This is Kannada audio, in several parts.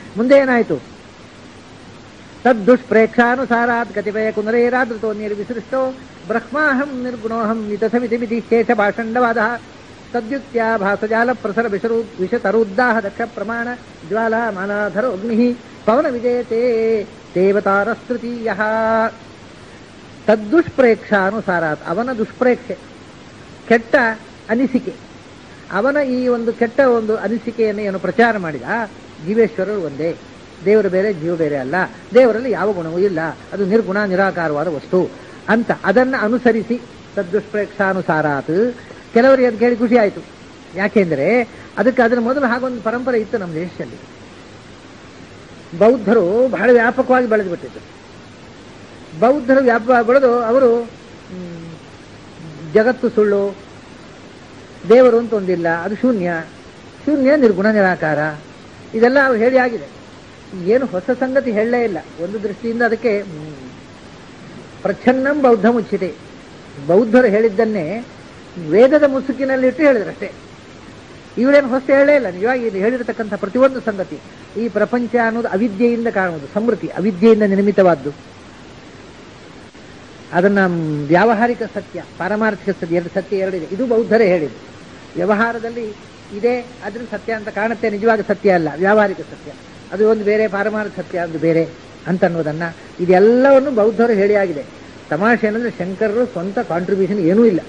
ಮುಂದೆ ಏನಾಯಿತು ತದ್ದುಷ್ಪ್ರೇಕ್ಷಾನುಸಾರಾತ್ ಕತಿಪಯ ಕುನರೇರಾದೃತೋ ನಿರ್ವಿಸೃಷ್ಟೋ ಬ್ರಹ್ಮಾಹಂ ನಿರ್ಗುಣೋಹಂ ನಿತಸವಿತಿ ವಿಧಿ ಶೇಷ ಭಾಷಂಡವಾದ ತದ್ಯುಕ್ತ್ಯಾ ಭಾಸಜಾಲ ಪ್ರಸರ ವಿಷರು ವಿಷತರುದ್ದಾಹ ದಕ್ಷ ಪ್ರಮಾಣ ಜ್ವಾಲಾ ಮಾಲಾಧರ ಅಗ್ನಿ ಪವನ ವಿಜಯತೆ ದೇವತಾರಸ್ತೃತೀಯ ತದ್ದುಷ್ಪ್ರೇಕ್ಷಾನುಸಾರಾತ್ ಅವನ ದುಷ್ಪ್ರೇಕ್ಷೆ ಕೆಟ್ಟ ಅನಿಸಿಕೆ ಅವನ ಈ ಒಂದು ಕೆಟ್ಟ ಒಂದು ಅನಿಸಿಕೆಯನ್ನು ಏನು ಪ್ರಚಾರ ಮಾಡಿದ ಜೀವೇಶ್ವರರು ಒಂದೇ ದೇವರು ಬೇರೆ ಜೀವ ಬೇರೆ ಅಲ್ಲ ದೇವರಲ್ಲಿ ಯಾವ ಗುಣವೂ ಇಲ್ಲ ಅದು ನಿರ್ಗುಣ ನಿರಾಕಾರವಾದ ವಸ್ತು ಅಂತ ಅದನ್ನು ಅನುಸರಿಸಿ ತದ್ದುಷ್ಪ್ರೇಕ್ಷಾನುಸಾರಾತ್ ಕೆಲವರಿಗೆ ಅದು ಕೇಳಿ ಖುಷಿ ಆಯಿತು ಯಾಕೆಂದ್ರೆ ಅದಕ್ಕೆ ಅದರ ಮೊದಲು ಹಾಗೊಂದು ಪರಂಪರೆ ಇತ್ತು ನಮ್ಮ ದೇಶದಲ್ಲಿ ಬೌದ್ಧರು ಬಹಳ ವ್ಯಾಪಕವಾಗಿ ಬೆಳೆದು ಬಿಟ್ಟಿದ್ರು ಬೌದ್ಧರು ವ್ಯಾಪಕವಾಗಿ ಬೆಳೆದು ಅವರು ಮ್, ಜಗತ್ತು ಸುಳ್ಳು ದೇವರು ಅಂತ ಒಂದಿಲ್ಲ ಅದು ಶೂನ್ಯ ಶೂನ್ಯ ನಿರ್ಗುಣ ನಿರಾಕಾರ ಇದೆಲ್ಲ ಅವ್ರು ಹೇಳಿ ಆಗಿದೆ ಏನು ಹೊಸ ಸಂಗತಿ ಹೇಳಲೇ ಇಲ್ಲ ಒಂದು ದೃಷ್ಟಿಯಿಂದ ಅದಕ್ಕೆ ಮ್, ಪ್ರಚ್ಛನ್ನಂ ಬೌದ್ಧ ಮುಚ್ಚಿದೆ ಬೌದ್ಧರು ಹೇಳಿದ್ದನ್ನೇ ವೇದದ ಮುಸುಕಿನಲ್ಲಿಟ್ಟು ಹೇಳಿದ್ರು ಅಷ್ಟೇ ಇವರೇನು ಹೊಸ ಹೇಳೇ ಇಲ್ಲ ನಿಜವಾಗಿ ಇಲ್ಲಿ ಹೇಳಿರತಕ್ಕಂಥ ಪ್ರತಿಯೊಂದು ಸಂಗತಿ ಈ ಪ್ರಪಂಚ ಅನ್ನೋದು ಅವಿದ್ಯೆಯಿಂದ ಕಾಣುವುದು ಸಮೃದ್ಧಿ ಅವಿದ್ಯೆಯಿಂದ ನಿರ್ಮಿತವಾದ್ದು ಅದನ್ನ ಮ್, ವ್ಯಾವಹಾರಿಕ ಸತ್ಯ ಪಾರಮಾರ್ಥಿಕ ಸತ್ಯ ಎರಡು ಸತ್ಯ ಎರಡಿದೆ ಇದು ಬೌದ್ಧರೇ ಹೇಳಿದ್ದು ವ್ಯವಹಾರದಲ್ಲಿ ಇದೆ ಅದ್ರ ಸತ್ಯ ಅಂತ ಕಾಣುತ್ತೆ ನಿಜವಾಗಿ ಸತ್ಯ ಅಲ್ಲ ವ್ಯಾವಹಾರಿಕ ಸತ್ಯ ಅದು ಒಂದು ಬೇರೆ ಪಾರಮಾರ್ಥಿಕ ಸತ್ಯ ಒಂದು ಬೇರೆ ಅಂತ ಅನ್ನೋದನ್ನ ಇದೆಲ್ಲವನ್ನು ಬೌದ್ಧರು ಹೇಳಿ ಆಗಿದೆ ತಮಾಷೆ ಏನಂದ್ರೆ ಶಂಕರರು ಸ್ವಂತ ಕಾಂಟ್ರಿಬ್ಯೂಷನ್ ಏನೂ ಇಲ್ಲ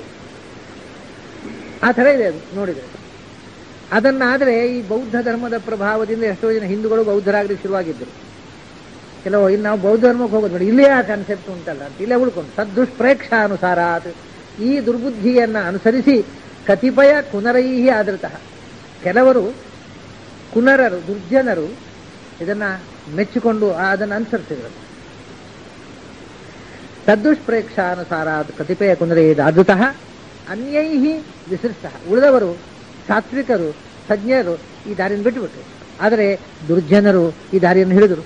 ಆ ಥರ ಇದೆ ಅದು ನೋಡಿದ್ರೆ ಅದನ್ನಾದರೆ ಈ ಬೌದ್ಧ ಧರ್ಮದ ಪ್ರಭಾವದಿಂದ ಎಷ್ಟೋ ಜನ ಹಿಂದೂಗಳು ಬೌದ್ಧರಾಗಲಿಕ್ಕೆ ಶುರುವಾಗಿದ್ದರು ಕೆಲವು ಇನ್ನು ನಾವು ಬೌದ್ಧ ಧರ್ಮಕ್ಕೆ ಹೋಗೋದು ನೋಡಿ ಇಲ್ಲೇ ಆ ಕಾನ್ಸೆಪ್ಟ್ ಉಂಟಲ್ಲ ಅಂತ ಇಲ್ಲೇ ಉಳ್ಕೊಂಡು ತದ್ದುಷ್ಪ್ರೇಕ್ಷಾನುಸಾರ ಈ ದುರ್ಬುದ್ಧಿಯನ್ನ ಅನುಸರಿಸಿ ಕತಿಪಯ ಕುನರೈಹಿ ಆದೃತಃ ಕೆಲವರು ಕುನರರು ದುರ್ಜನರು ಇದನ್ನ ಮೆಚ್ಚಿಕೊಂಡು ಅದನ್ನು ಅನುಸರಿಸಿದರು ತದ್ದುಷ್ಪ್ರೇಕ್ಷಾನುಸಾರ ಕತಿಪಯ ಕುನರೈಹಿ ಆದೃತಃ ಅನ್ಯೈಹಿ ವಿಸೃಷ್ಟ ಉಳಿದವರು ಸಾತ್ವಿಕರು ಸಜ್ಞರು ಈ ದಾರಿಯನ್ನು ಬಿಟ್ಟುಬಿಟ್ರು ಆದರೆ ದುರ್ಜನರು ಈ ದಾರಿಯನ್ನು ಹಿಡಿದರು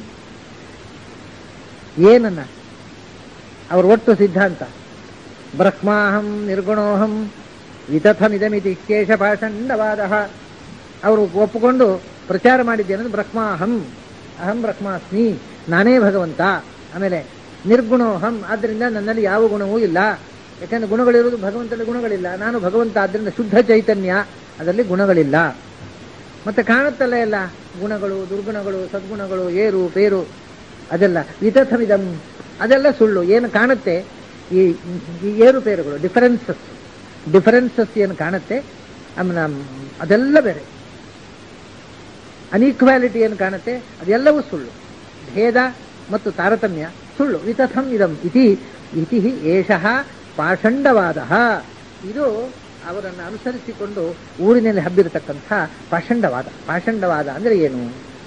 ಏನನ್ನ ಅವ್ರ ಒಟ್ಟು ಸಿದ್ಧಾಂತ ಬ್ರಹ್ಮಾಹಂ ನಿರ್ಗುಣೋಹಂ ವಿತಥಮಿದಮಿತಿ ಕೇಶ ಪಾಷಂಡವಾದ ಅವರು ಒಪ್ಪಿಕೊಂಡು ಪ್ರಚಾರ ಮಾಡಿದ್ದೇನೆಂದ್ರೆ ಬ್ರಹ್ಮಾಹಂ ಅಹಂ ಬ್ರಹ್ಮಾಸ್ಮಿ ನಾನೇ ಭಗವಂತ ಆಮೇಲೆ ನಿರ್ಗುಣೋಹಂ ಆದ್ದರಿಂದ ನನ್ನಲ್ಲಿ ಯಾವ ಗುಣವೂ ಇಲ್ಲ ಯಾಕಂದ್ರೆ ಗುಣಗಳಿರುವುದು ಭಗವಂತನಲ್ಲಿ ಗುಣಗಳಿಲ್ಲ ನಾನು ಭಗವಂತ ಆದ್ದರಿಂದ ಶುದ್ಧ ಚೈತನ್ಯ ಅದರಲ್ಲಿ ಗುಣಗಳಿಲ್ಲ ಮತ್ತೆ ಕಾಣುತ್ತಲ್ಲ ಎಲ್ಲ ಗುಣಗಳು ದುರ್ಗುಣಗಳು ಸದ್ಗುಣಗಳು ಏರು ಪೇರು ಅದೆಲ್ಲ ವಿತಥಮಿದಂ ಅದೆಲ್ಲ ಸುಳ್ಳು ಏನು ಕಾಣುತ್ತೆ ಈ ಈ ಏರುಪೇರುಗಳು ಡಿಫರೆನ್ಸಸ್ ಡಿಫರೆನ್ಸಸ್ ಏನು ಕಾಣುತ್ತೆ ಆಮೇಲೆ ಅದೆಲ್ಲ ಬೇರೆ ಅನ್ಈಕ್ವಾಲಿಟಿ ಏನು ಕಾಣುತ್ತೆ ಅದೆಲ್ಲವೂ ಸುಳ್ಳು ಭೇದ ಮತ್ತು ತಾರತಮ್ಯ ಸುಳ್ಳು ವಿತಥಂ ಇದಂ ಇತಿ ಇತಿ ಏಷಃ ಪಾಷಂಡವಾದ ಇದು ಅವರನ್ನು ಅನುಸರಿಸಿಕೊಂಡು ಊರಿನಲ್ಲಿ ಹಬ್ಬಿರತಕ್ಕಂಥ ಪಾಷಂಡವಾದ ಪಾಷಂಡವಾದ ಅಂದ್ರೆ ಏನು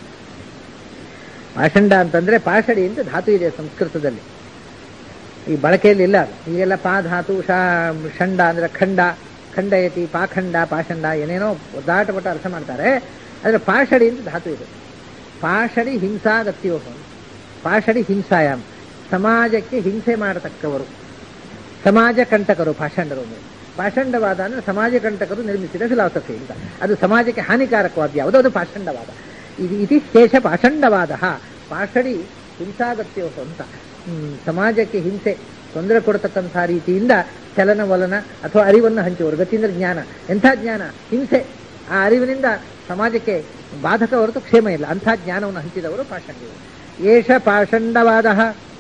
ಪಾಷಂಡ ಅಂತಂದ್ರೆ ಪಾಷಡಿ ಅಂತ ಧಾತು ಇದೆ ಸಂಸ್ಕೃತದಲ್ಲಿ ಈ ಬಳಕೆಯಲ್ಲಿ ಇಲ್ಲ ಅದು ಈಗೆಲ್ಲ ಪಾ ಧಾತು ಶಾ ಷಂಡ ಅಂದ್ರೆ ಖಂಡ ಖಂಡಯತಿ ಪಾಖಂಡ ಪಾಷಂಡ ಏನೇನೋ ಒದ್ದಾಟ ಪಟ್ಟ ಅರ್ಥ ಮಾಡ್ತಾರೆ ಆದರೆ ಪಾಷಡಿ ಅಂತ ಧಾತು ಇದೆ ಪಾಷಡಿ ಹಿಂಸಾಗತ್ಯೋ ಪಾಷಡಿ ಹಿಂಸಾಯಾಮ್ ಸಮಾಜಕ್ಕೆ ಹಿಂಸೆ ಮಾಡತಕ್ಕವರು ಸಮಾಜ ಕಂಟಕರು ಪಾಷಂಡರು ಅಂದ್ರೆ ಪಾಷಂಡವಾದ ಅಂದ್ರೆ ಸಮಾಜ ಕಂಟಕರು ನಿರ್ಮಿಸಿದ ಫಿಲಾಸಫಿ ಅಂತ ಅದು ಸಮಾಜಕ್ಕೆ ಹಾನಿಕಾರಕವಾದ ಯಾವುದು ಅದು ಪಾಷಂಡವಾದ ಇದು ಇತಿ ಶೇಷ ಪಾಷಂಡವಾದ ಪಾಷಡಿ ಹಿಂಸಾಗತ್ಯೋ ಅಂತ ಹ್ಮ್, ಸಮಾಜಕ್ಕೆ ಹಿಂಸೆ ತೊಂದರೆ ಕೊಡತಕ್ಕಂಥ ರೀತಿಯಿಂದ ಚಲನವಲನ ಅಥವಾ ಅರಿವನ್ನು ಹಂಚುವರು ಗತಿ ಅಂದ್ರೆ ಜ್ಞಾನ ಎಂಥ ಜ್ಞಾನ ಹಿಂಸೆ ಆ ಅರಿವಿನಿಂದ ಸಮಾಜಕ್ಕೆ ಬಾಧಕ ಹೊರತು ಕ್ಷೇಮ ಇಲ್ಲ ಅಂಥ ಜ್ಞಾನವನ್ನು ಹಂಚಿದವರು ಪಾಷಂಡಿಗಳು ಏಷ ಪಾಷಂಡವಾದ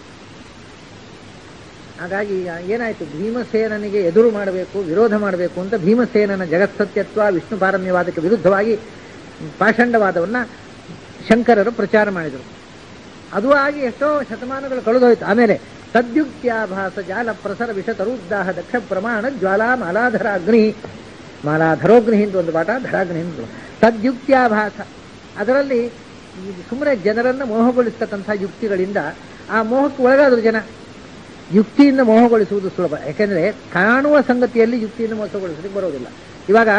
ಹಾಗಾಗಿ ಈಗ ಏನಾಯ್ತು ಭೀಮಸೇನನಿಗೆ ಎದುರು ಮಾಡಬೇಕು ವಿರೋಧ ಮಾಡಬೇಕು ಅಂತ ಭೀಮಸೇನನ ಜಗತ್ಸತ್ಯತ್ವ ವಿಷ್ಣು ಪಾರಮ್ಯವಾದಕ್ಕೆ ವಿರುದ್ಧವಾಗಿ ಪಾಷಂಡವಾದವನ್ನ ಶಂಕರರು ಪ್ರಚಾರ ಮಾಡಿದರು ಅದು ಆಗಿ ಎಷ್ಟೋ ಶತಮಾನಗಳು ಕಳೆದೋಯ್ತು ಆಮೇಲೆ ತದ್ಯುಕ್ತ್ಯಾಭಾಸ ಜಾಲ ಪ್ರಸರ ವಿಷ ತರುದ್ದಾಹ ದಕ್ಷ ಪ್ರಮಾಣ ಜ್ವಾಲಾ ಮಾಲಾಧರ ಅಗ್ನಿ ಮಾಲಾಧರೋಗ್ನಿ ಅಂತ ಒಂದು ಪಾಠ ಧರಾಗ್ನಿ ಅಂತ ಒಂದು. ತದ್ಯುಕ್ತ್ಯಾಭಾಸ ಅದರಲ್ಲಿ ಸುಮ್ಮನೆ ಜನರನ್ನು ಮೋಹಗೊಳಿಸ್ತಕ್ಕಂಥ ಯುಕ್ತಿಗಳಿಂದ ಆ ಮೋಹಕ್ಕೆ ಒಳಗಾದ್ರು ಜನ ಯುಕ್ತಿಯಿಂದ ಮೋಹಗೊಳಿಸುವುದು ಸುಲಭ ಯಾಕೆಂದ್ರೆ ಕಾಣುವ ಸಂಗತಿಯಲ್ಲಿ ಯುಕ್ತಿಯಿಂದ ಮೋಸಗೊಳಿಸಲಿಕ್ಕೆ ಬರೋದಿಲ್ಲ ಇವಾಗ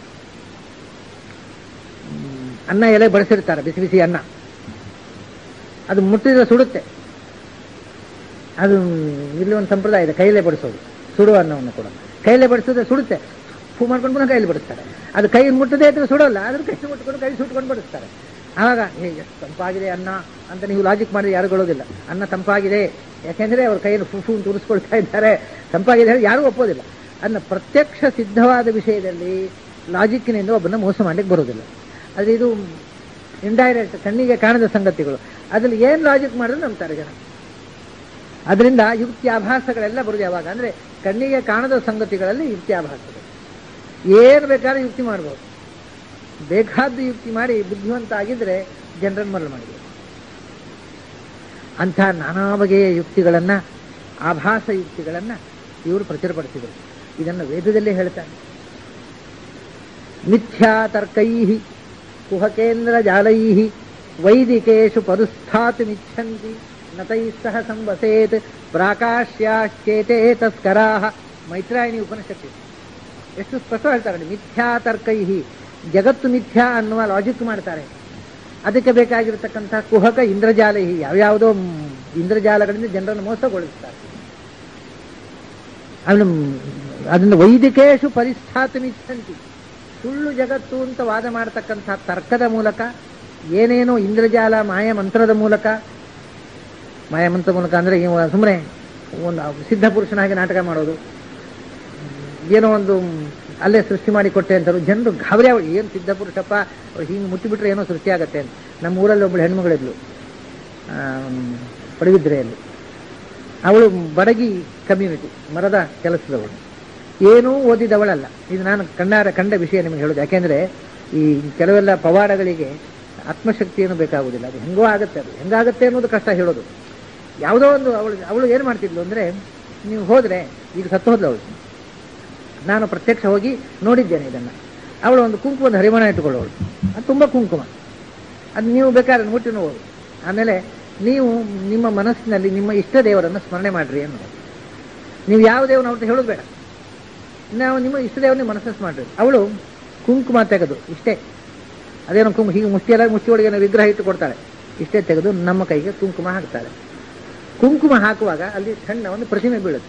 ಮ್, ಅನ್ನ ಎಲೆ ಬಡಿಸಿರ್ತಾರೆ ಬಿಸಿ ಬಿಸಿ ಅನ್ನ ಅದು ಮುಟ್ಟಿದ್ರೆ ಸುಡುತ್ತೆ ಅದು ಇಲ್ಲಿ ಒಂದು ಸಂಪ್ರದಾಯ ಇದೆ ಕೈಲೇ ಬಡಿಸೋದು ಸುಡುವ ಅನ್ನವನ್ನು ಕೂಡ ಕೈಲೇ ಬಡಿಸಿದ್ರೆ ಸುಡುತ್ತೆ ಫೂ ಮಾಡ್ಕೊಂಡು ಪುನಃ ಕೈಲಿ ಬಡಿಸ್ತಾರೆ ಅದು ಕೈ ಮುಟ್ಟದೇ ಇದ್ರೆ ಸುಡೋಲ್ಲ ಆದ್ರೂ ಕೈ ಮುಟ್ಕೊಂಡು ಕೈ ಸುಟ್ಕೊಂಡು ಬಡಿಸ್ತಾರೆ ಆವಾಗ ಹೇ ಎಷ್ಟು ತಂಪಾಗಿದೆ ಅನ್ನ ಅಂತ ನೀವು ಲಾಜಿಕ್ ಮಾಡಿದ್ರೆ ಯಾರು ಗಳೋದಿಲ್ಲ ಅನ್ನ ತಂಪಾಗಿದೆ ಯಾಕೆಂದ್ರೆ ಅವ್ರ ಕೈಯನ್ನು ಫು ಫು ಅಂತ ಉರಿಸ್ಕೊಳ್ತಾ ಇದ್ದಾರೆ ತಂಪಾಗಿದೆ ಹೇಳಿ ಯಾರೂ ಒಪ್ಪೋದಿಲ್ಲ ಅನ್ನ ಪ್ರತ್ಯಕ್ಷ ಸಿದ್ಧವಾದ ವಿಷಯದಲ್ಲಿ ಲಾಜಿಕ್ಕಿನಿಂದ ಒಬ್ಬನ ಮೋಸ ಮಾಡ್ಲಿಕ್ಕೆ ಬರೋದಿಲ್ಲ ಆದರೆ ಇದು ಇಂಡೈರೆಕ್ಟ್ ಕಣ್ಣಿಗೆ ಕಾಣದ ಸಂಗತಿಗಳು ಅದ್ರಲ್ಲಿ ಏನು ಲಾಜಿಕ್ ಮಾಡಿದ್ರೆ ನಂಬ್ತಾರೆ ಜನ ಅದರಿಂದ ಯುಕ್ತ್ಯಾಭಾಸಗಳೆಲ್ಲ ಬರುದು ಯಾವಾಗ ಅಂದ್ರೆ ಕಣ್ಣಿಗೆ ಕಾಣದ ಸಂಗತಿಗಳಲ್ಲಿ ಯುಕ್ತ್ಯಾಭಾಸಗಳು ಏನು ಬೇಕಾದ್ರೆ ಯುಕ್ತಿ ಮಾಡ್ಬೋದು ಬೇಕಾದ್ದು ಯುಕ್ತಿ ಮಾಡಿ ಬುದ್ಧಿವಂತ ಆಗಿದ್ರೆ ಜನರನ್ನು ಮರಳು ಮಾಡಿದ್ರು ಅಂಥ ನಾನಾ ಬಗೆಯ ಯುಕ್ತಿಗಳನ್ನ ಆಭಾಸ ಯುಕ್ತಿಗಳನ್ನ ಇವರು ಪ್ರಚುರಪಡಿಸಿದರು ಇದನ್ನು ವೇದದಲ್ಲೇ ಹೇಳ್ತಾರೆ ಮಿಥ್ಯಾ ತರ್ಕೈ ಕುಹಕೇಂದ್ರ ಜಾಲೈ ವೈದಿಕೇಶು ಪರುಸ್ಥಾತುಮಿಚ್ಛಂತಿ ನತೈ ಸಹ ಸಂವಸೇತ್ ಪ್ರಾಕಾಶ್ಯಾಶ್ಚೇತೆ ತಸ್ಕರಾ ಮೈತ್ರಾಯಣಿ ಉಪನಿಷತ್ತು ಎಷ್ಟು ಸ್ಪಷ್ಟ ಹೇಳ್ತಾರೆ ನೋಡಿ ಮಿಥ್ಯಾ ತರ್ಕೈ ಜಗತ್ತು ಮಿಥ್ಯಾ ಅನ್ನುವ ಲಾಜಿಕ್ ಮಾಡ್ತಾರೆ ಅದಕ್ಕೆ ಬೇಕಾಗಿರತಕ್ಕಂಥ ಕುಹಕ ಇಂದ್ರಜಾಲ ಯಾವ್ಯಾವುದೋ ಮ್, ಇಂದ್ರಜಾಲಗಳಿಂದ ಜನರನ್ನು ಮೋಸಗೊಳಿಸ್ತಾರೆ ಅದನ್ನು ಅದನ್ನು ವೈದಿಕೇಶು ಪರಿಸ್ಥಾತುಮಿಚ್ಛಂತಿ ಸುಳ್ಳು ಜಗತ್ತು ಅಂತ ವಾದ ಮಾಡತಕ್ಕಂಥ ತರ್ಕದ ಮೂಲಕ ಏನೇನೋ ಇಂದ್ರಜಾಲ ಮಾಯ ಮಂತ್ರದ ಮೂಲಕ ಮಾಯ ಮಂತ್ರ ಮೂಲಕ ಅಂದ್ರೆ ಸುಮ್ಮನೆ ಒಂದು ಸಿದ್ಧ ಪುರುಷನಾಗಿ ನಾಟಕ ಮಾಡೋದು ಏನೋ ಒಂದು ಅಲ್ಲೇ ಸೃಷ್ಟಿ ಮಾಡಿ ಕೊಟ್ಟೆ ಅಂತಾರೆ ಜನರು ಗಾಬರಿ ಆಗ ಏನು ಸಿದ್ಧ ಪುರುಷಪ್ಪ ಹಿಂಗೆ ಮುಟ್ಟಿಬಿಟ್ರೆ ಏನೋ ಸೃಷ್ಟಿ ಆಗತ್ತೆ ಅಂತ ನಮ್ಮ ಊರಲ್ಲಿ ಒಬ್ಬಳು ಹೆಣ್ಮಗಳಿದ್ಲು ಪಡುಬಿದ್ರೆಯಲ್ಲಿ ಅವಳು ಬಡಗಿ ಕಮ್ಯುನಿಟಿ ಮರದ ಕೆಲಸದವಳು ಏನೂ ಓದಿದವಳಲ್ಲ ಇದು ನಾನು ಕಣ್ಣಾರ ಕಂಡ ವಿಷಯ ನಿಮಗೆ ಹೇಳೋದು ಯಾಕೆಂದ್ರೆ ಈ ಕೆಲವೆಲ್ಲ ಪವಾಡಗಳಿಗೆ ಆತ್ಮಶಕ್ತಿಯನ್ನು ಬೇಕಾಗುವುದಿಲ್ಲ ಅದು ಹೆಂಗೋ ಆಗುತ್ತೆ ಅದು ಹೆಂಗಾಗುತ್ತೆ ಅನ್ನೋದು ಕಷ್ಟ ಹೇಳೋದು ಯಾವುದೋ ಒಂದು ಅವಳು ಅವಳು ಏನು ಮಾಡ್ತಿದ್ಲು ಅಂದ್ರೆ ನೀವು ಹೋದ್ರೆ ಈಗ ಸತ್ತು ಹೋದ್ಲು ಅವಳು ನಾನು ಪ್ರತ್ಯಕ್ಷ ಹೋಗಿ ನೋಡಿದ್ದೇನೆ ಇದನ್ನ ಅವಳು ಒಂದು ಕುಂಕುಮದ ಹರಿಮಣ ಇಟ್ಟುಕೊಳ್ಳೋಳು ಅದು ತುಂಬ ಕುಂಕುಮ ಅದು ನೀವು ಬೇಕಾದ್ರೆ ಮುಟ್ಟಿ ನೋಡು ಆಮೇಲೆ ನೀವು ನಿಮ್ಮ ಮನಸ್ಸಿನಲ್ಲಿ ನಿಮ್ಮ ಇಷ್ಟ ದೇವರನ್ನು ಸ್ಮರಣೆ ಮಾಡ್ರಿ ಅನ್ನೋದು ನೀವು ಯಾವ ದೇವನ ಅವ್ರನ್ನ ಹೇಳೋದು ಬೇಡ ನಾವು ನಿಮ್ಮ ಇಷ್ಟ ದೇವರನ್ನ ಮನಸ್ಸನ್ನು ಮಾಡ್ರಿ ಅವಳು ಕುಂಕುಮ ತೆಗೆದು ಇಷ್ಟೇ ಅದೇನೋ ಕುಂಕುಮ ಹೀಗೆ ಮುಷ್ಟಿಯಲ್ಲ ಮುಷ್ಟಿ ಒಳಗೆ ಏನೋ ವಿಗ್ರಹ ಇಟ್ಟು ಕೊಡ್ತಾಳೆ ಇಷ್ಟೇ ತೆಗೆದು ನಮ್ಮ ಕೈಗೆ ಕುಂಕುಮ ಹಾಕ್ತಾಳೆ ಕುಂಕುಮ ಹಾಕುವಾಗ ಅಲ್ಲಿ ಸಣ್ಣ ಒಂದು ಪ್ರತಿಮೆ ಬೀಳುತ್ತೆ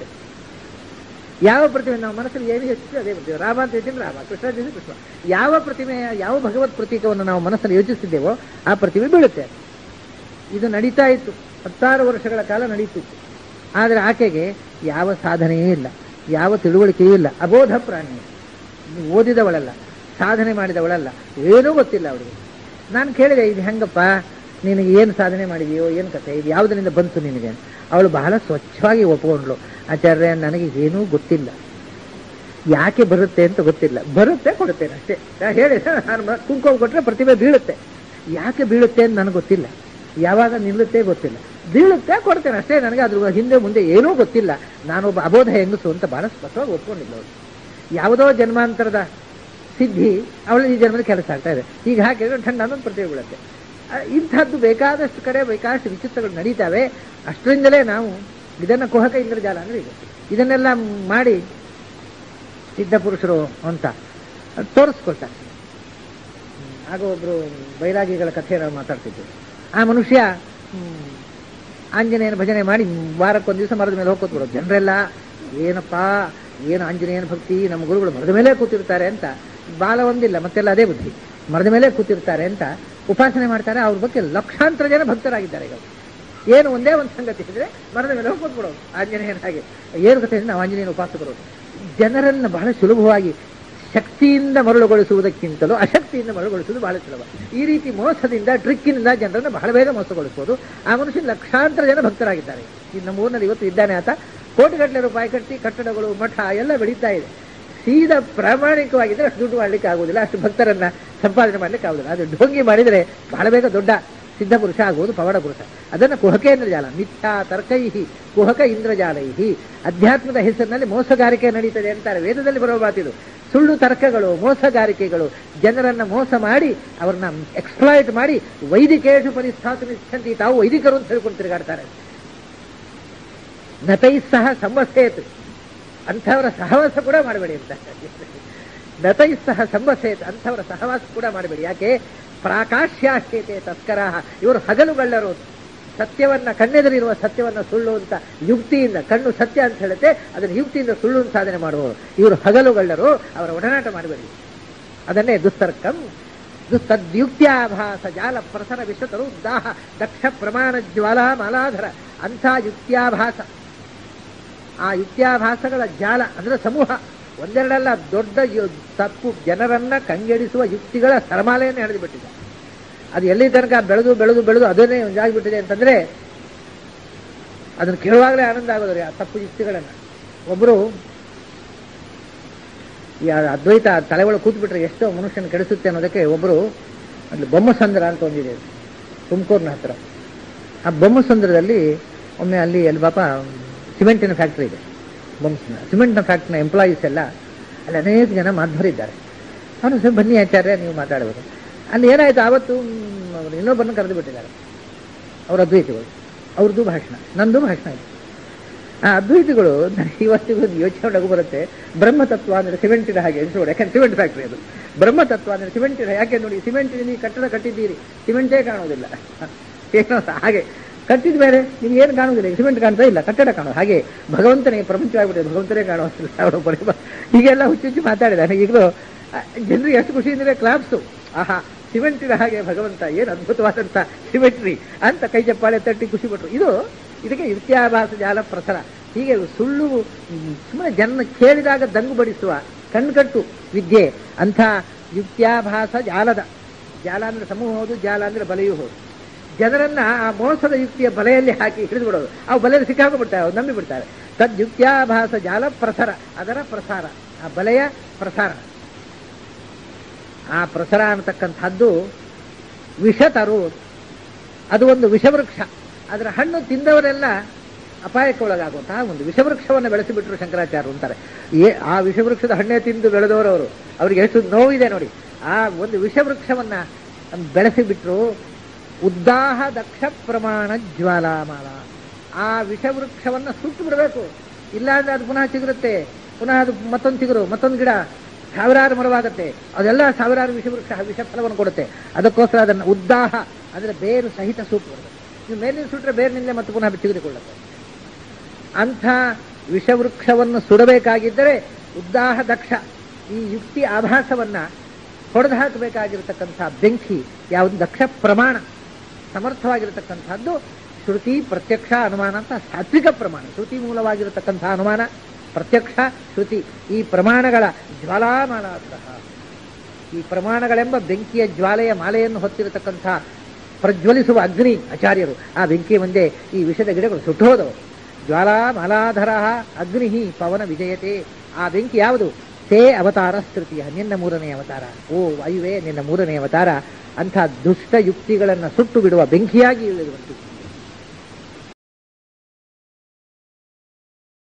ಯಾವ ಪ್ರತಿಮೆ ನಾವು ಮನಸ್ಸಲ್ಲಿ ಏನು ಯೋಚಿಸ್ತೀವಿ ಅದೇ ಪ್ರತಿಮೆ ರಾಮ ಅಂತ ಹೇಳ್ತೀನಿ ರಾಮ ಕೃಷ್ಣ ಅಂತ ಹೇಳ್ತೀನಿ ಕೃಷ್ಣ ಯಾವ ಪ್ರತಿಮೆಯ ಯಾವ ಭಗವತ್ ಪ್ರತೀಕವನ್ನು ನಾವು ಮನಸ್ಸಲ್ಲಿ ಯೋಚಿಸ್ತಿದ್ದೇವೋ ಆ ಪ್ರತಿಮೆ ಬೀಳುತ್ತೆ ಇದು ನಡೀತಾ ಇತ್ತು ಹತ್ತಾರು ವರ್ಷಗಳ ಕಾಲ ನಡೀತಿತ್ತು ಆದರೆ ಆಕೆಗೆ ಯಾವ ಸಾಧನೆಯೂ ಇಲ್ಲ ಯಾವ ತಿಳುವಳಿಕೆಯೂ ಇಲ್ಲ ಅಬೋಧ ಪ್ರಾಣಿ ಓದಿದವಳಲ್ಲ ಸಾಧನೆ ಮಾಡಿದವಳಲ್ಲ ಏನೂ ಗೊತ್ತಿಲ್ಲ ಅವಳಿಗೆ ನಾನು ಕೇಳಿದೆ ಇದು ಹೆಂಗಪ್ಪ ನಿನಗೆ ಏನು ಸಾಧನೆ ಮಾಡಿದೆಯೋ ಏನು ಕಥೆ ಇದು ಯಾವುದರಿಂದ ಬಂತು ನಿನಗೆ ಅವಳು ಬಹಳ ಸ್ವಚ್ಛವಾಗಿ ಒಪ್ಕೊಂಡ್ಳು ಆಚಾರ್ಯ ನನಗೆ ಏನೂ ಗೊತ್ತಿಲ್ಲ ಯಾಕೆ ಬರುತ್ತೆ ಅಂತ ಗೊತ್ತಿಲ್ಲ ಬರುತ್ತೆ ಕೊಡುತ್ತೇನೆ ಅಷ್ಟೇ ನಾ ಹೇಳಿ ನಾನು ಮ- ಕುಂಕುಮ ಕೊಟ್ಟರೆ ಪ್ರತಿಭೆ ಬೀಳುತ್ತೆ ಯಾಕೆ ಬೀಳುತ್ತೆ ಅಂತ ನನಗೆ ಗೊತ್ತಿಲ್ಲ ಯಾವಾಗ ನಿಲ್ಲುತ್ತೆ ಗೊತ್ತಿಲ್ಲ ಬೀಳುತ್ತೆ ಕೊಡ್ತೇನೆ ಅಷ್ಟೇ ನನಗೆ ಅದ್ರ ಹಿಂದೆ ಮುಂದೆ ಏನೂ ಗೊತ್ತಿಲ್ಲ ನಾನೊಬ್ಬ ಅಬೋಧ ಹೆಂಗಸು ಅಂತ ಬಹಳ ಸ್ಪಷ್ಟವಾಗಿ ಒಪ್ಕೊಂಡಿಲ್ಲ ಅವಳು ಯಾವುದೋ ಜನ್ಮಾಂತರದ ಸಿದ್ಧಿ ಅವಳು ಈ ಜನ್ಮದ ಕೆಲಸ ಆಗ್ತಾ ಇದೆ ಈಗ ಹಾಕಿದ್ರೆ ಠಂಡ ಅನ್ನೊಂದು ಪ್ರತಿಭೆ ಬೀಳುತ್ತೆ ಆ, ಇಂಥದ್ದು ಬೇಕಾದಷ್ಟು ಕಡೆ ಬೇಕಾದಷ್ಟು ವಿಚಿತ್ರಗಳು ನಡೀತಾವೆ ಅಷ್ಟರಿಂದಲೇ ನಾವು ಇದನ್ನ ಕುಹಕ ಇಂದ್ರಜಾಲ ಅಂದ್ರೆ ಇದು ಇದನ್ನೆಲ್ಲ ಮಾಡಿ ಸಿದ್ಧ ಪುರುಷರು ಅಂತ ತೋರಿಸ್ಕೊಳ್ತಾರೆ ಆಗ ಒಬ್ರು ಬೈರಾಗಿಗಳ ಕಥೆ ನಾವು ಮಾತಾಡ್ತಿದ್ವಿ ಆ ಮನುಷ್ಯ ಹ್ಮ್, ಆಂಜನೇಯನ ಭಜನೆ ಮಾಡಿ ವಾರಕ್ಕೊಂದು ದಿವಸ ಮರದ ಮೇಲೆ ಹೋಗ್ಕೊತ್ ಬಿಡೋದು ಜನರೆಲ್ಲ ಏನಪ್ಪಾ ಏನು ಆಂಜನೇಯನ ಭಕ್ತಿ ನಮ್ಮ ಗುರುಗಳು ಮರದ ಮೇಲೆ ಕೂತಿರ್ತಾರೆ ಅಂತ ಬಾಲ ಒಂದಿಲ್ಲ ಮತ್ತೆಲ್ಲ ಅದೇ ಬುದ್ಧಿ ಮರದ ಮೇಲೆ ಕೂತಿರ್ತಾರೆ ಅಂತ ಉಪಾಸನೆ ಮಾಡ್ತಾರೆ ಅವ್ರ ಬಗ್ಗೆ ಲಕ್ಷಾಂತರ ಜನ ಭಕ್ತರಾಗಿದ್ದಾರೆ ಈಗ ಏನು ಒಂದೇ ಒಂದು ಸಂಗತಿ ಇದ್ರೆ ಮರದ ಮೇಲೆ ಹೋಗಿ ಕೂತ್ಬಿಡೋದು ಆಂಜನೇಯನ ಹಾಗೆ ಏನು ಕಥೆ ಅಂದ್ರೆ ನಾವು ಆಂಜನೇಯನ ಉಪಾಸಕರು ಜನರನ್ನು ಬಹಳ ಸುಲಭವಾಗಿ ಶಕ್ತಿಯಿಂದ ಮರಳುಗೊಳಿಸುವುದಕ್ಕಿಂತಲೂ ಅಶಕ್ತಿಯಿಂದ ಮರಳುಗೊಳಿಸುವುದು ಬಹಳ ಸುಲಭ ಈ ರೀತಿ ಮೋಸದಿಂದ ಟ್ರಿಕ್ಕಿನಿಂದ ಜನರನ್ನು ಬಹಳ ಬೇಗ ಮೋಸಗೊಳಿಸಬಹುದು ಆ ಮನುಷ್ಯನ ಲಕ್ಷಾಂತರ ಜನ ಭಕ್ತರಾಗಿದ್ದಾರೆ ಈ ನಮ್ಮ ಊರಿನಲ್ಲಿ ಇವತ್ತು ಇದ್ದಾನೆ ಆತ ಕೋಟಿಗಟ್ಟಲೆ ರೂಪಾಯಿ ಕಟ್ಟಿ ಕಟ್ಟಡಗಳು ಮಠ ಎಲ್ಲ ಬೆಳೀತಾ ಇದೆ ಸೀದಾ ಪ್ರಾಮಾಣಿಕವಾಗಿದ್ರೆ ಅಷ್ಟು ದುಡ್ಡು ಮಾಡ್ಲಿಕ್ಕೆ ಆಗುದಿಲ್ಲ ಅಷ್ಟು ಭಕ್ತರನ್ನ ಸಂಪಾದನೆ ಮಾಡ್ಲಿಕ್ಕೆ ಆಗುದಿಲ್ಲ ಅದು ಢೋಂಗಿ ಮಾಡಿದ್ರೆ ಬಹಳ ಬೇಗ ದೊಡ್ಡ ಸಿದ್ಧ ಪುರುಷ ಆಗುವುದು ಪವಾಡ ಪುರುಷ ಅದನ್ನ ಕುಹಕೇಂದ್ರ ಜಾಲ ಮಿಥ್ಯಾ ತರ್ಕೈಹಿ ಕುಹಕ ಇಂದ್ರಜಾಲೈಹಿ ಅಧ್ಯಾತ್ಮದ ಹೆಸರಿನಲ್ಲಿ ಮೋಸಗಾರಿಕೆ ನಡೀತದೆ ಅಂತಾರೆ ವೇದದಲ್ಲಿ ಬರುವ ಮಾತಿದು ಸುಳ್ಳು ತರ್ಕಗಳು ಮೋಸಗಾರಿಕೆಗಳು ಜನರನ್ನ ಮೋಸ ಮಾಡಿ ಅವ್ರನ್ನ ಎಕ್ಸ್ಪ್ಲಾಯ್ಟ್ ಮಾಡಿ ವೈದಿಕೇಶು ಪರಿಸ್ಥಾಪಿಸಂತಿ ತಾವು ವೈದಿಕರು ಅಂತ ಹೇಳ್ಕೊಂಡು ತಿರುಗಾಡ್ತಾರೆ ನತೈ ಸಹ ಸಂವಸೇತ್ ಅಂಥವರ ಸಹವಾಸ ಕೂಡ ಮಾಡಬೇಡಿ ಅಂತ ನತೈ ಸಹ ಸಂವಸೇತ್ ಅಂಥವರ ಸಹವಾಸ ಕೂಡ ಮಾಡಬೇಡಿ ಯಾಕೆ ಪ್ರಾಕಾಶ್ಯಾಶ್ಚೇತೆ ತಸ್ಕರ ಇವರು ಹಗಲುಗಳ್ಳರು ಸತ್ಯವನ್ನ ಕಣ್ಣೆದುರಿರುವ ಸತ್ಯವನ್ನ ಸುಳ್ಳು ಅಂತ ಯುಕ್ತಿಯಿಂದ ಕಣ್ಣು ಸತ್ಯ ಅಂತ ಹೇಳುತ್ತೆ ಅದನ್ನು ಯುಕ್ತಿಯಿಂದ ಸುಳ್ಳು ಅಂತ ಸಾಧನೆ ಮಾಡುವವರು ಇವರು ಹಗಲುಗಳ್ಳರು ಅವರ ಒಡನಾಟ ಮಾಡಬೇಡಿ ಅದನ್ನೇ ದುಸ್ತರ್ಕಂ ಇದು ತದ್ಯುಕ್ತ್ಯಾಭಾಸ ಜಾಲ ಪ್ರಸರ ವಿಶ್ವತರು ದಾಹ ದಕ್ಷ ಪ್ರಮಾಣ ಜ್ವಾಲಾ ಮಲಾಧರ ಅಂಥ ಯುಕ್ತ್ಯಾಭಾಸ ಆ ಯುಕ್ತ್ಯಾಭಾಸಗಳ ಜಾಲ ಅಂದ್ರೆ ಸಮೂಹ ಒಂದೆರಡಲ್ಲ ದೊಡ್ಡ ಯು- ತಪ್ಪು ಜನರನ್ನ ಕಂಗೆಡಿಸುವ ಯುಕ್ತಿಗಳ ಸರಮಾಲೆಯನ್ನು ಎಳೆದು ಬಿಟ್ಟಿದೆ ಅದು ಎಲ್ಲಿ ತನಕ ಬೆಳೆದು ಬೆಳೆದು ಬೆಳೆದು ಅದನ್ನೇ ಒಂದಾಗ್ಬಿಟ್ಟಿದೆ ಅಂತಂದ್ರೆ ಅದನ್ನು ಕೇಳುವಾಗಲೇ ಆನಂದ ಆಗೋದ್ರಿ ಆ ತಪ್ಪು ಯುಕ್ತಿಗಳನ್ನ ಒಬ್ಬರು ಈ ಅದ್ವೈತ ತಲೆ ಒಳಗೆ ಕೂತ್ಬಿಟ್ರೆ ಎಷ್ಟೋ ಮನುಷ್ಯನ ಕೆಡಿಸುತ್ತೆ ಅನ್ನೋದಕ್ಕೆ ಒಬ್ಬರು ಅಲ್ಲಿ ಬೊಮ್ಮಸಂದ್ರ ಅಂತ ಒಂದಿದೆ ತುಮಕೂರಿನ ಹತ್ರ ಆ ಬೊಮ್ಮಸಂದ್ರದಲ್ಲಿ ಒಮ್ಮೆ ಅಲ್ಲಿ ಅಲ್ಲಿ ಪಾಪ ಸಿಮೆಂಟಿನ ಫ್ಯಾಕ್ಟ್ರಿ ಇದೆ ಬೊಮ್ಮಸಂದ್ರ ಸಿಮೆಂಟ್ನ ಫ್ಯಾಕ್ಟ್ರಿನ ಎಂಪ್ಲಾಯೀಸ್ ಎಲ್ಲ ಅಲ್ಲಿ ಅನೇಕ ಜನ ಮಾಧ್ವರಿದ್ದಾರೆ ಅವನು ಸರ್ ಬನ್ನಿ ಆಚಾರ್ಯ ನೀವು ಮಾತಾಡಬೇಕು ಅಲ್ಲಿ ಏನಾಯ್ತು ಆವತ್ತು ಮ್, ಅವ್ರು ಇನ್ನೊಬ್ಬರನ್ನು ಕರೆದು ಬಿಟ್ಟಿದ್ದಾರೆ ಅವ್ರ ಅದ್ವೈತಿಗಳು ಅವ್ರದ್ದು ಭಾಷಣ ನಂದು ಭಾಷಣ ಇದೆ ಆ ಅದ್ವೈತಿಗಳು ನನಗೆ ಇವತ್ತಿಗೂ ಒಂದು ಯೋಚನೆ ನಗು ಬರುತ್ತೆ ಬ್ರಹ್ಮತತ್ವ ಅಂದ್ರೆ ಸಿಮೆಂಟಿನ ಹಾಗೆ ಎಣಿಸ್ಬೋದು ಯಾಕಂದ್ರೆ ಸಿಮೆಂಟ್ ಫ್ಯಾಕ್ಟ್ರಿ ಅದು ಬ್ರಹ್ಮತತ್ವ ಅಂದ್ರೆ ಸಿಮೆಂಟಿನ ಯಾಕೆ ನೋಡಿ ಸಿಮೆಂಟಿನ ನೀವು ಕಟ್ಟಡ ಕಟ್ಟಿದ್ದೀರಿ ಸಿಮೆಂಟೇ ಕಾಣೋದಿಲ್ಲ ಏನೋ ಹಾಗೆ ಕಟ್ಟಿದ ಮೇಲೆ ನಿಮ್ಗೆ ಏನು ಕಾಣುವುದಿಲ್ಲ ಸಿಮೆಂಟ್ ಕಾಣ್ತಾ ಇಲ್ಲ ಕಟ್ಟಡ ಕಾಣೋದು ಹಾಗೆ ಭಗವಂತನೇ ಪ್ರಪಂಚವಾಗಿಬಿಟ್ಟಿದೆ ಭಗವಂತನೇ ಕಾಣೋದಿಲ್ಲ ಅವನು ಪರಿಮ ಹೀಗೆಲ್ಲ ಹುಚ್ಚು ಹುಚ್ಚು ಮಾತಾಡಿದಾನೆ ಈಗಲೂ ಆ, ಜನರಿಗೆ ಎಷ್ಟು ಖುಷಿ ಅಂದರೆ ಕ್ಲಾಪ್ಸು ಆಹಾ ಸಿಮೆಂಟಿನ ಹಾಗೆ ಭಗವಂತ ಏನು ಅದ್ಭುತವಾದಂಥ ಸಿಮೆಂಟ್ರಿ ಅಂತ ಕೈ ಚಪ್ಪಾಳೆ ತಟ್ಟಿ ಖುಷಿ ಪಟ್ರು ಇದು ಇದಕ್ಕೆ ಯುಕ್ತ್ಯಾಭಾಸ ಜಾಲ ಪ್ರಸರ ಹೀಗೆ ಸುಳ್ಳು ಸುಮ್ಮನೆ ಜನ ಕೇಳಿದಾಗ ದಂಗು ಬಡಿಸುವ ಕಣ್ಕಟ್ಟು ವಿದ್ಯೆ ಅಂಥ ಯುಕ್ತ್ಯಾಭಾಸ ಜಾಲದ ಜಾಲ ಅಂದ್ರೆ ಸಮೂಹ ಹೌದು ಜಾಲ ಅಂದ್ರೆ ಬಲೆಯೂ ಹೌದು ಜನರನ್ನ ಆ ಮೋಸದ ಯುಕ್ತಿಯ ಬಲೆಯಲ್ಲಿ ಹಾಕಿ ಹಿಡಿದು ಬಿಡೋದು ಆ ಬಲೆಯಲ್ಲಿ ಸಿಕ್ಕಾಕೊಂಡ್ಬಿಡ್ತಾರೆ ಅವ್ರು ನಂಬಿ ಬಿಡ್ತಾರೆ ತದ್ಯುಕ್ತ್ಯಾಭಾಸ ಜಾಲ ಪ್ರಸರ ಅದರ ಪ್ರಸಾರ ಆ ಬಲೆಯ ಪ್ರಸಾರ ಆ ಪ್ರಸರ ಅನ್ನತಕ್ಕಂಥದ್ದು ವಿಷ ತರುವುದು ಅದು ಒಂದು ವಿಷವೃಕ್ಷ ಅದರ ಹಣ್ಣು ತಿಂದವರೆಲ್ಲ ಅಪಾಯಕ್ಕೆ ಒಳಗಾಗುವಂತಹ ಒಂದು ವಿಷವೃಕ್ಷವನ್ನು ಬೆಳೆಸಿಬಿಟ್ರು ಶಂಕರಾಚಾರ್ಯರು ಅಂತಾರೆ ಏ ಆ ವಿಷವೃಕ್ಷದ ಹಣ್ಣೆ ತಿಂದು ಬೆಳೆದವರವರು ಅವರಿಗೆ ಎಷ್ಟು ನೋವಿದೆ ನೋಡಿ ಆ ಒಂದು ವಿಷವೃಕ್ಷವನ್ನ ಬೆಳೆಸಿಬಿಟ್ರು ಉದ್ದಾಹ ದಕ್ಷ ಪ್ರಮಾಣ ಜ್ವಾಲಾಮಾಲ ಆ ವಿಷವೃಕ್ಷವನ್ನ ಸುಟ್ಟು ಬಿಡಬೇಕು ಇಲ್ಲಾಂದ್ರೆ ಅದು ಪುನಃ ಚಿಗುರುತ್ತೆ ಪುನಃ ಅದು ಮತ್ತೊಂದು ಚಿಗುರು ಮತ್ತೊಂದು ಗಿಡ ಸಾವಿರಾರು ಮರವಾಗುತ್ತೆ ಅದೆಲ್ಲ ಸಾವಿರಾರು ವಿಷವೃಕ್ಷ ವಿಷ ಫಲವನ್ನು ಕೊಡುತ್ತೆ ಅದಕ್ಕೋಸ್ಕರ ಅದನ್ನು ಉದ್ದಾಹ ಅಂದ್ರೆ ಬೇರು ಸಹಿತ ಸುಟ್ಟು ಬಿಡಬೇಕು ನೀವು ಮೇಲಿನ ಸುಟ್ಟರೆ ಬೇರಿನಿಂದಲೇ ಮತ್ತೆ ಪುನಃ ಚಿಗುರಿಕೊಳ್ಳುತ್ತೆ ಅಂಥ ವಿಷವೃಕ್ಷವನ್ನು ಸುಡಬೇಕಾಗಿದ್ದರೆ ಉದ್ದಾಹ ದಕ್ಷ ಈ ಯುಕ್ತಿ ಆಭಾಸವನ್ನ ಹೊಡೆದು ಹಾಕಬೇಕಾಗಿರತಕ್ಕಂಥ ಬೆಂಕಿ ಯಾವುದು ದಕ್ಷ ಪ್ರಮಾಣ ಸಮರ್ಥವಾಗಿರತಕ್ಕಂಥದ್ದು ಶ್ರುತಿ ಪ್ರತ್ಯಕ್ಷ ಅನುಮಾನ ಅಂತ ಸಾತ್ವಿಕ ಪ್ರಮಾಣ ಶ್ರುತಿ ಮೂಲವಾಗಿರತಕ್ಕಂಥ ಅನುಮಾನ ಪ್ರತ್ಯಕ್ಷ ಶ್ರುತಿ ಈ ಪ್ರಮಾಣಗಳ ಜ್ವಾಲಾಮಾಲಾಗ್ರಹ ಈ ಪ್ರಮಾಣಗಳೆಂಬ ಬೆಂಕಿಯ ಜ್ವಾಲೆಯ ಮಾಲೆಯನ್ನು ಹೊತ್ತಿರತಕ್ಕಂಥ ಪ್ರಜ್ವಲಿಸುವ ಅಗ್ನಿ ಆಚಾರ್ಯರು ಆ ಬೆಂಕಿಯ ಮುಂದೆ ಈ ವಿಷದ ಗಿಡಗಳು ಸುಟ್ಟೋದವು ಜ್ವಾಲಾ ಮಲಾಧರ ಅಗ್ನಿ ಪವನ ವಿಜಯತೆ ಆ ಬೆಂಕಿ ಯಾವುದು ತೇ ಅವತಾರ ಸ್ತೃತಿಯ ನಿನ್ನ ಮೂರನೇ ಅವತಾರ ಓ ವಾಯುವೇ ನಿನ್ನ ಮೂರನೇ ಅವತಾರ ಅಂಥ ದುಷ್ಟ ಯುಕ್ತಿಗಳನ್ನು ಸುಟ್ಟು ಬಿಡುವ ಬೆಂಕಿಯಾಗಿ ಇಳಿದುವಂತು